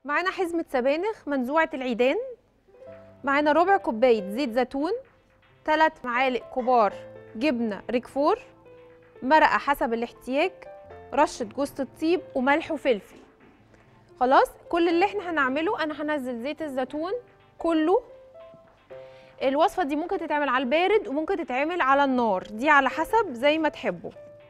معانا حزمه سبانخ منزوعه العيدان معانا ربع كوبايه زيت زيتون ثلاث معالق كبار جبنه ريكفور مرقه حسب الاحتياج رشه جوز الطيب وملح وفلفل خلاص كل اللي احنا هنعمله انا هنزل زيت الزيتون كله الوصفه دي ممكن تتعمل على البارد وممكن تتعمل على النار دي على حسب زي ما تحبوا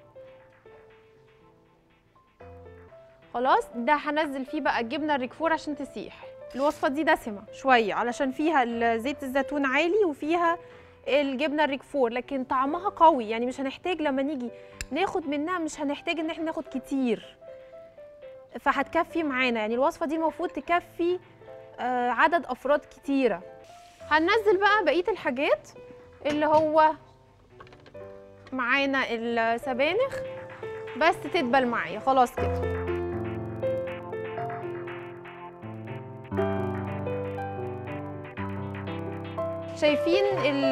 خلاص ده هنزل فيه بقى الجبنه الريكفور عشان تسيح الوصفه دي دسمه شويه علشان فيها ال- زيت الزيتون عالي وفيها الجبنه الريكفور لكن طعمها قوي يعني مش هنحتاج لما نيجي ناخد منها مش هنحتاج ان احنا ناخد كتير فهتكفي معانا يعني الوصفه دي المفروض تكفي آه، عدد افراد كتيره هننزل بقى بقيه الحاجات اللي هو معانا السبانخ بس تدبل معايا خلاص كده شايفين ال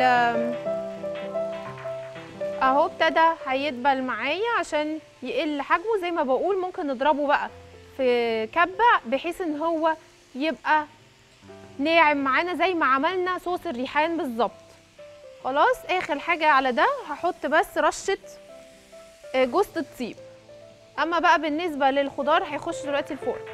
اهو ابتدى هيدبل معايا عشان يقل حجمه زي ما بقول ممكن نضربه بقى في كبة بحيث ان هو يبقى ناعم معانا زي ما عملنا صوص الريحان بالظبط خلاص اخر حاجة على ده هحط بس رشة آه، جوز الطيب اما بقى بالنسبة للخضار هيخش دلوقتي الفرن